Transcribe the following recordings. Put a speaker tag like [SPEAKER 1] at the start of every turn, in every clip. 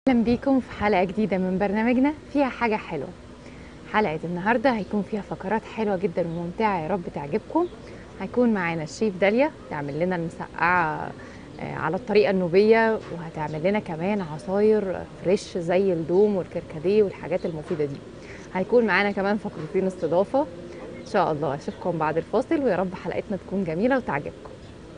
[SPEAKER 1] اهلا بيكم في حلقه جديده من برنامجنا فيها حاجه حلوه حلقه النهارده هيكون فيها فقرات حلوه جدا وممتعه يا رب تعجبكم هيكون معانا الشيف داليا تعمل لنا المسقعه آه، على الطريقه النوبيه وهتعمل لنا كمان عصاير فريش زي الدوم والكركديه والحاجات المفيده دي هيكون معانا كمان فقرتين استضافه ان شاء الله اشوفكم بعد الفاصل ويا رب حلقتنا تكون جميله وتعجبكم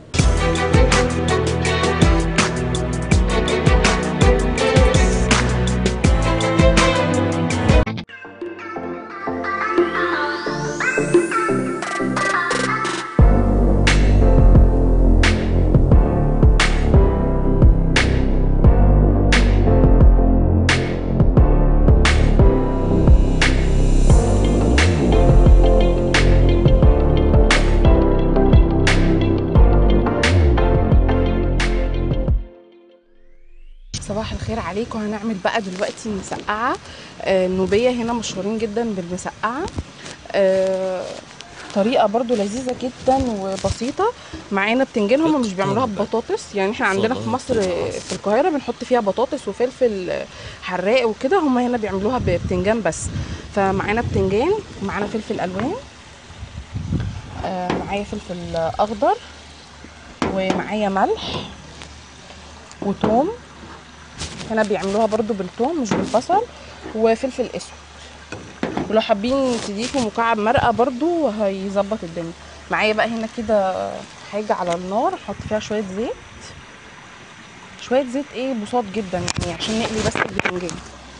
[SPEAKER 2] صباح الخير عليكم هنعمل بقى دلوقتي مسقعه آه، النوبيه هنا مشهورين جدا بالمسقعه آه، طريقه برضو لذيذه جدا وبسيطه معانا بتنجان هم مش بيعملوها ببطاطس يعني احنا عندنا في مصر آه، في القاهره بنحط فيها بطاطس وفلفل آه، حراق وكده هم هنا بيعملوها ببتنجان بس فمعانا بتنجان ومعانا فلفل الوان آه، معايا فلفل اخضر ومعايا ملح وتوم هنا بيعملوها برضو بالثوم مش بالبصل وفلفل اسود ولو حابين تضيفوا مكعب مرقه برضو هيظبط الدنيا معايا بقى هنا كده حاجه على النار احط فيها شويه زيت شويه زيت ايه بساط جدا يعني عشان نقلي بس البتنجان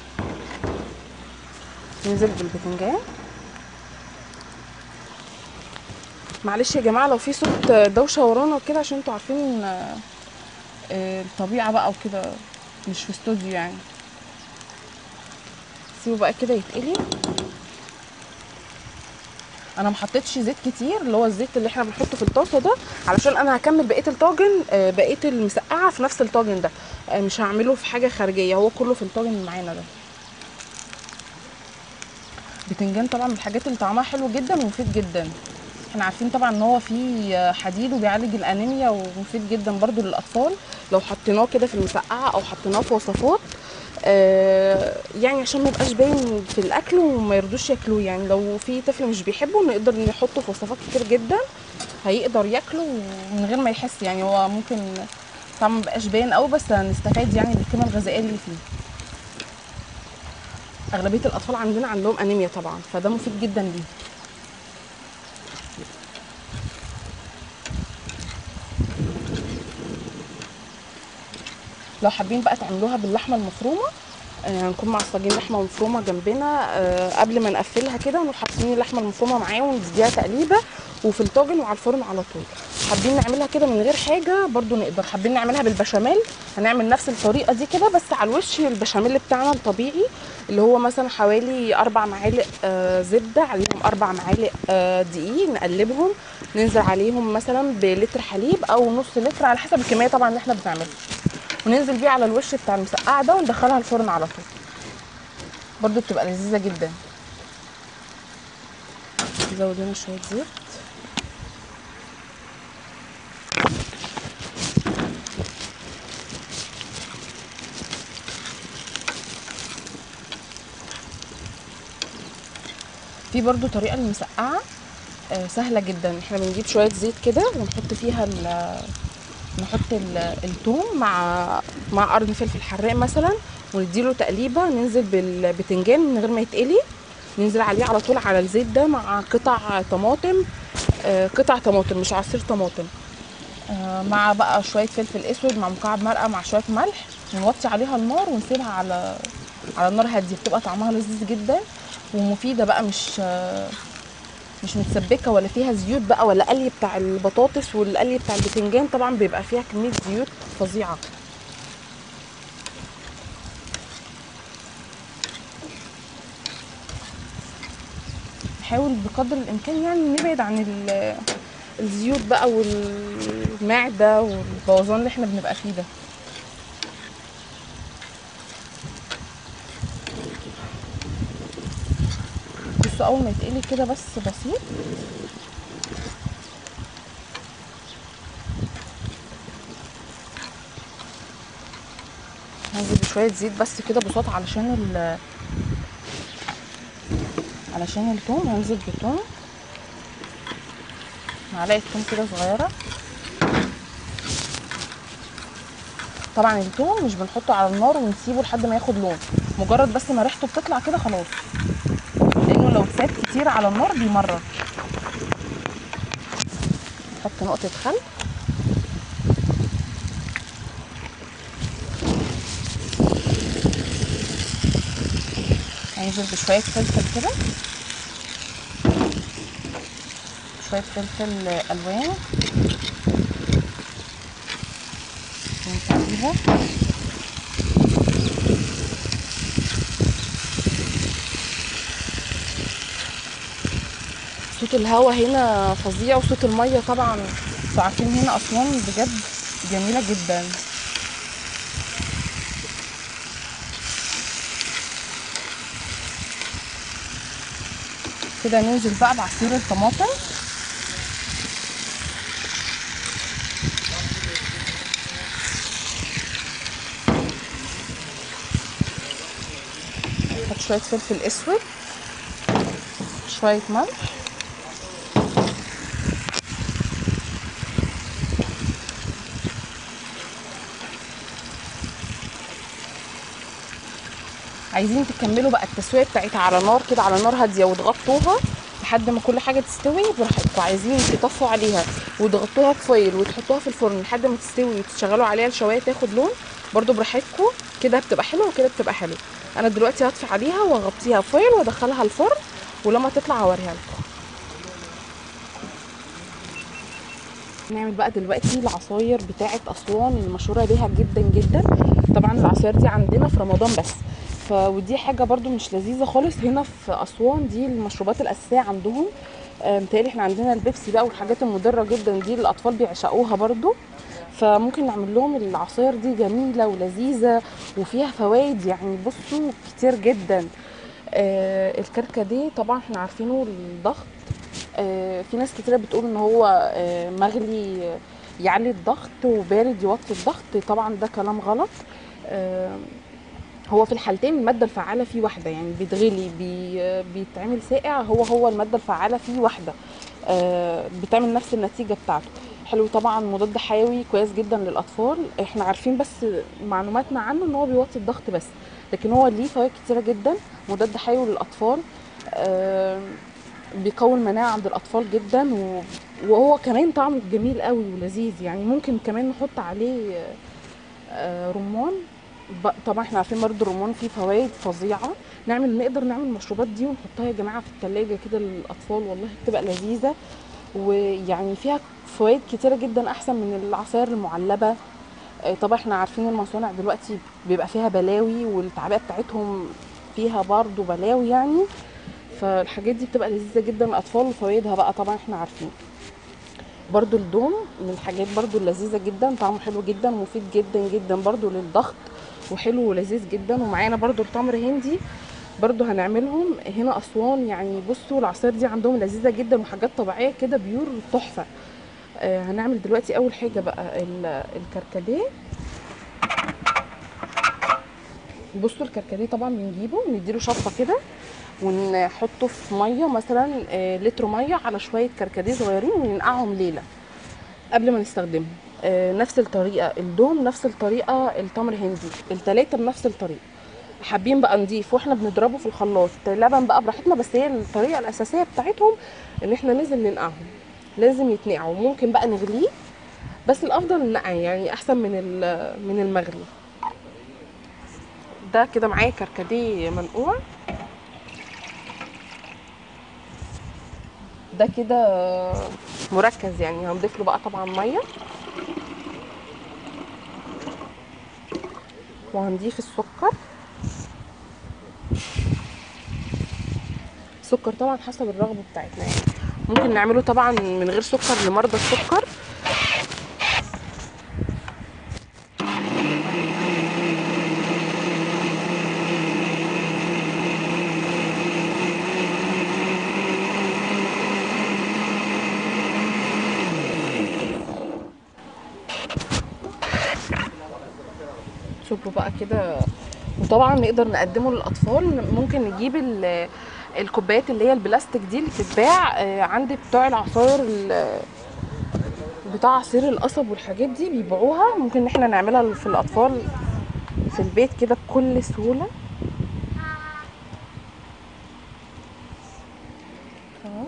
[SPEAKER 2] ننزل بالبتنجان معلش يا جماعه لو في صوت دوشه ورانا وكده عشان انتوا عارفين آه، آه، الطبيعه بقى وكده مش في استوديو يعني سيبه بقى كده يتقلي انا ما حطيتش زيت كتير اللي هو الزيت اللي احنا بنحطه في الطاسه ده علشان انا هكمل بقيه الطاجن آه، بقيه المسقعه في نفس الطاجن ده آه، مش هعمله في حاجه خارجيه هو كله في الطاجن اللي معانا ده بتنجان طبعا من الحاجات اللي طعمها حلو جدا ومفيد جدا احنا عارفين طبعا ان هو فيه حديد وبيعالج الانيميا ومفيد جدا برضو للاطفال لو حطيناه كده في المسقعه او حطيناه في وصفات آه يعني عشان ما يبقاش باين في الاكل وما يرضوش ياكلوه يعني لو في طفل مش بيحبه نقدر نحطه في وصفات كتير جدا هيقدر ياكله من غير ما يحس يعني هو ممكن طعمه ما يبقاش باين قوي بس هنستفاد يعني بالقيمه الغذائيه اللي فيه اغلبيه الاطفال عندنا عندهم انيميا طبعا فده مفيد جدا ليه لو حابين بقى تعملوها باللحمه المفرومه آه، هنكون معصجين لحمه مفرومه جنبنا آه، قبل ما نقفلها كده ونروح حاطين اللحمه المفرومه معاه ونديها تقليبه وفي الطاجن وعلى الفرن على طول حابين نعملها كده من غير حاجه برضو نقدر حابين نعملها بالبشاميل هنعمل نفس الطريقه دي كده بس على الوش البشاميل بتاعنا الطبيعي اللي هو مثلا حوالي اربع معالق آه، زبده عليهم اربع معالق آه، دقيق نقلبهم ننزل عليهم مثلا بلتر حليب او نص لتر على حسب الكميه طبعا اللي احنا بنعملها وننزل بيه على الوش بتاع المسقعه ده وندخلها الفرن على طول برضو بتبقى لذيذه جدا نزود هنا شويه زيت في برضو طريقه للمسقعه آه، سهله جدا احنا بنجيب شويه زيت كده ونحط فيها ال- نحط ال- الثوم مع مع قرن فلفل حراق مثلا ونديله تقليبه ننزل بالبتنجان من غير ما يتقلي ننزل عليه على طول على الزيت ده مع قطع طماطم آه، قطع طماطم مش عصير طماطم آه، مع بقى شويه فلفل اسود مع مكعب مرقه مع شويه ملح ونوطي عليها النار ونسيبها على على نار هاديه بتبقى طعمها لذيذ جدا ومفيده بقى مش آه، مش متسبكه ولا فيها زيوت بقى ولا قلي بتاع البطاطس والقلي بتاع البتنجان طبعا بيبقى فيها كميه زيوت فظيعه نحاول بقدر الامكان يعني نبعد عن ال- الزيوت بقى والمعده والبوظان اللي احنا بنبقى فيه ده بصوا اول ما يتقلي كده بس بسيط هنزل بشويه زيت بس كده بساط علشان ال علشان التوم هنزل بالثوم معلقه توم كده صغيره طبعا التوم مش بنحطه على النار ونسيبه لحد ما ياخد لون مجرد بس ما ريحته بتطلع كده خلاص لانه لو اتساب كتير على النار بيمرر نحط نقطه خل هنزل بشويه فلفل كده شويه فلفل الوان ونسويها صوت الهوا هنا فظيع وصوت الميه طبعا انتوا عارفين هنا اسوان بجد جميله جدا كده ننزل بقى بعصير الطماطم نحط شويه فلفل اسود شويه ملح عايزين تكملوا بقى التسويه بتاعتها على نار كده على نار هاديه وتغطوها لحد ما كل حاجه تستوي براحتكم عايزين تطفوا عليها وتغطوها بفويل وتحطوها في الفرن لحد ما تستوي وتشغلوا عليها الشوايه تاخد لون برضو براحتكم كده بتبقى حلوه وكده بتبقى حلوه انا دلوقتي هطفي عليها واغطيها فويل وادخلها الفرن ولما تطلع هوريها لكم نعمل بقى دلوقتي العصاير بتاعه اسوان المشهوره بيها جدا جدا طبعا العصاير دي عندنا في رمضان بس ف ودي حاجه برضو مش لذيذه خالص هنا في اسوان دي المشروبات الاساسيه عندهم آه، متهيألي احنا عندنا البيبسي بقى والحاجات المضره جدا دي الاطفال بيعشقوها برضو فممكن نعمل لهم العصاير دي جميله ولذيذه وفيها فوائد يعني بصوا كتير جدا آه الكركديه طبعا احنا عارفينه الضغط آه في ناس كتيره بتقول ان هو آه مغلي آه، يعلي الضغط وبارد يوطي الضغط طبعا ده كلام غلط آه هو في الحالتين الماده الفعاله فيه واحده يعني بيتغلي بي بيتعمل ساقع هو هو الماده الفعاله فيه واحده آه بتعمل نفس النتيجه بتاعته حلو طبعا مضاد حيوي كويس جدا للاطفال احنا عارفين بس معلوماتنا عنه ان هو بيوطي الضغط بس لكن هو ليه فوائد كتيره جدا مضاد حيوي للاطفال آه بيقوي المناعه عند الاطفال جدا و- وهو كمان طعمه جميل قوي ولذيذ يعني ممكن كمان نحط عليه آه، رمان ب- طبعا احنا عارفين برضه الرمان فيه فوائد فظيعه نعمل نقدر نعمل المشروبات دي ونحطها يا جماعه في التلاجة كده للاطفال والله بتبقى لذيذه ويعني فيها فوائد كتيره جدا احسن من العصاير المعلبه آه، طبعا احنا عارفين المصانع دلوقتي بيبقى فيها بلاوي والتعبئه بتاعتهم فيها برضه بلاوي يعني فالحاجات دي بتبقى لذيذه جدا للاطفال وفوائدها بقى طبعا احنا عارفين برضو الدوم من الحاجات برضو اللذيذه جدا طعمه حلو جدا ومفيد جدا جدا برضو للضغط وحلو ولذيذ جدا ومعانا برضو التمر هندي برضو هنعملهم هنا اسوان يعني بصوا العصاير دي عندهم لذيذه جدا وحاجات طبيعيه كده بيور تحفه آه هنعمل دلوقتي اول حاجه بقى ال- الكركديه بصوا الكركديه طبعا بنجيبه نديله شطه كده ونحطه في ميه مثلا آه، لتر ميه على شويه كركديه صغيرين وننقعهم ليله قبل ما نستخدمهم آه، نفس الطريقه الدوم نفس الطريقه التمر هندي التلاته بنفس الطريقه حابين بقى نضيف واحنا بنضربه في الخلاط لبن بقى براحتنا بس هي الطريقه الاساسيه بتاعتهم ان احنا لازم ننقعهم لازم يتنقعوا ممكن بقى نغليه بس الافضل النقع يعني احسن من ال- من المغلي ده كده معايا كركديه منقوع ده كده مركز يعني هنضيف له بقى طبعا ميه وهنضيف السكر السكر طبعا حسب الرغبه بتاعتنا يعني ممكن نعمله طبعا من غير سكر لمرضى السكر نصبه بقى كده وطبعا نقدر نقدمه للاطفال ممكن نجيب ال- الكوبايات اللي هي البلاستيك دي اللي بتتباع آه، عند بتوع العصاير ال- بتاع عصير القصب والحاجات دي بيبيعوها ممكن ان احنا نعملها في الاطفال في البيت كده بكل سهوله أهو.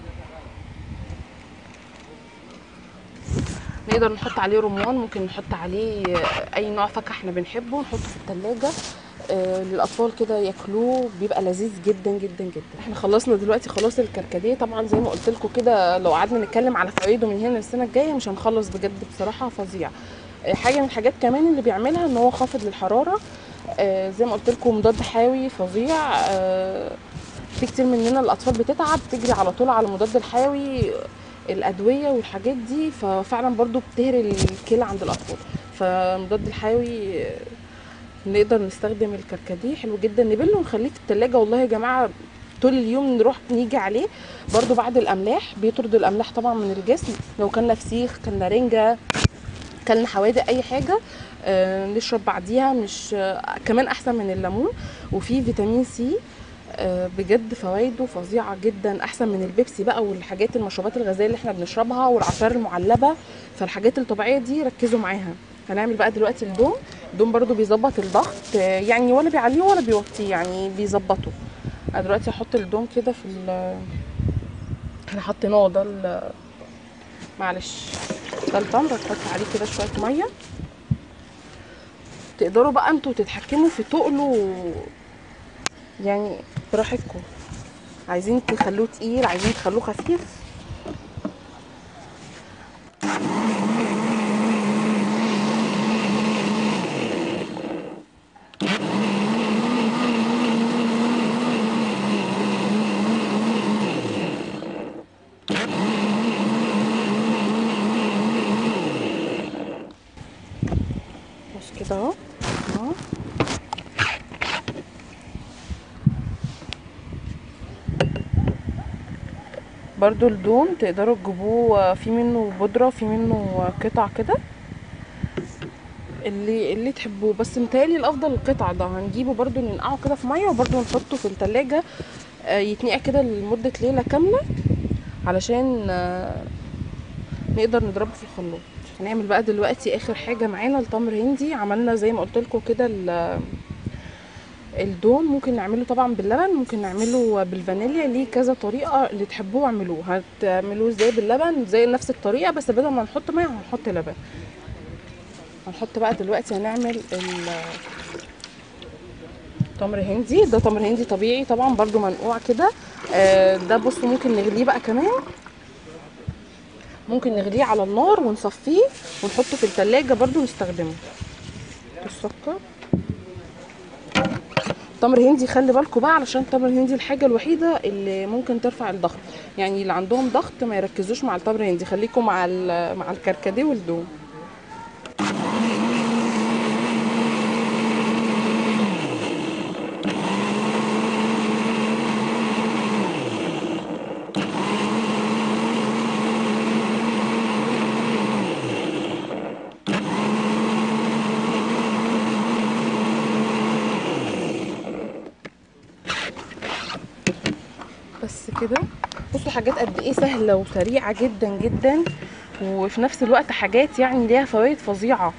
[SPEAKER 2] نقدر نحط عليه رمان ممكن نحط عليه اي نوع فاكهه احنا بنحبه نحطه في التلاجة آه، للاطفال كده ياكلوه بيبقى لذيذ جدا جدا جدا احنا خلصنا دلوقتي خلاص الكركديه طبعا زي ما قلت لكم كده لو قعدنا نتكلم على فوائده من هنا للسنه الجايه مش هنخلص بجد بصراحه فظيع آه، حاجه من الحاجات كمان اللي بيعملها ان هو خافض للحراره آه، زي ما قلت لكم مضاد حيوي فظيع آه، في كتير مننا الاطفال بتتعب تجري على طول على مضاد الحيوي الادويه والحاجات دي ففعلا برضو بتهري الكلى عند الاطفال فمضاد الحيوي آه، نقدر نستخدم الكركديه حلو جدا نبله ونخليه في التلاجة والله يا جماعه طول اليوم نروح نيجي عليه برضو بعد الاملاح بيطرد الاملاح طبعا من الجسم لو كلنا فسيخ كلنا رنجه كلنا حوادق اي حاجه آه، نشرب بعديها مش آه، كمان احسن من الليمون وفيه فيتامين سي آه، بجد فوائده فظيعه جدا احسن من البيبسي بقى والحاجات المشروبات الغازيه اللي احنا بنشربها والعصائر المعلبه فالحاجات الطبيعيه دي ركزوا معاها هنعمل بقى دلوقتي الدوم الدوم برضو بيظبط الضغط آه، يعني ولا بيعليه ولا بيوطيه يعني بيظبطه انا دلوقتي هحط الدوم كده في ال احنا حطيناه ده ال- معلش ده التمر هتحط عليه كده شويه ميه تقدروا بقى انتوا تتحكموا في تقله يعني براحتكم عايزين تخلوه تقيل عايزين تخلوه خفيف بص كده اهو اهو برضو الدوم تقدروا تجيبوه في منه بودرة في منه قطع كده اللي اللي تحبوه بس متهيألي الافضل القطع ده هنجيبه برضو ننقعه كده في ميه وبرضو نحطه في التلاجة آه، يتنقع كده لمدة ليلة كاملة علشان آه، نقدر نضربه في الخلاط هنعمل بقى دلوقتي اخر حاجة معانا التمر هندي عملنا زي ما قلت لكم كده ال- الدوم ممكن نعمله طبعا باللبن ممكن نعمله بالفانيليا ليه كذا طريقه اللي تحبوه اعملوه هتعملوه ازاي باللبن زي نفس الطريقه بس بدل ما نحط ميه هنحط لبن هنحط بقى دلوقتي هنعمل ال تمر هندي ده تمر هندي طبيعي طبعا برضو منقوع كده آه، ده بصوا ممكن نغليه بقى كمان ممكن نغليه على النار ونصفيه ونحطه في التلاجة برضو نستخدمه السكر تمر هندي خلي بالكم بقى علشان التمر الهندي الحاجه الوحيده اللي ممكن ترفع الضغط يعني اللي عندهم ضغط ما يركزوش مع التمر الهندي خليكم مع ال- مع الكركديه والدوم بس كده بصوا حاجات قد ايه سهله وسريعه جدا جدا وفي نفس الوقت حاجات يعني ليها فوائد فظيعه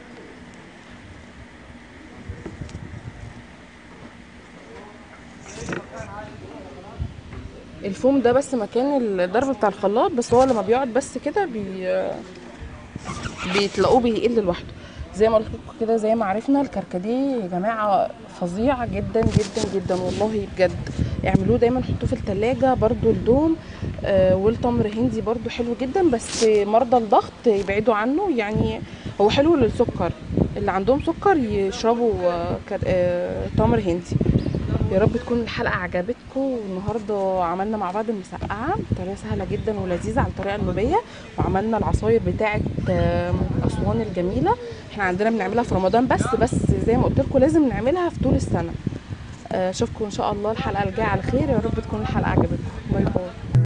[SPEAKER 2] الفوم ده بس مكان الضرب بتاع الخلاط بس هو لما بيقعد بس كده بي بتلاقوه بيقل لوحده زي ما قلت لكم كده زي ما عرفنا الكركديه يا جماعه فظيع جدا جدا جدا والله بجد اعملوه دايما حطوه في التلاجة برضو الدوم آه والتمر هندي برضو حلو جدا بس مرضى الضغط يبعدوا عنه يعني هو حلو للسكر اللي عندهم سكر يشربوا آه كر- آه تمر هندي يا رب تكون الحلقة عجبتكم والنهاردة عملنا مع بعض المسقعة بطريقة سهلة جدا ولذيذة على الطريقة النوبية وعملنا العصاير بتاعة آه، أسوان الجميلة احنا عندنا بنعملها في رمضان بس بس زي ما قلت لكم لازم نعملها في طول السنة آه، اشوفكم ان شاء الله الحلقة الجاية على خير يا رب تكون الحلقة عجبتكم باي باي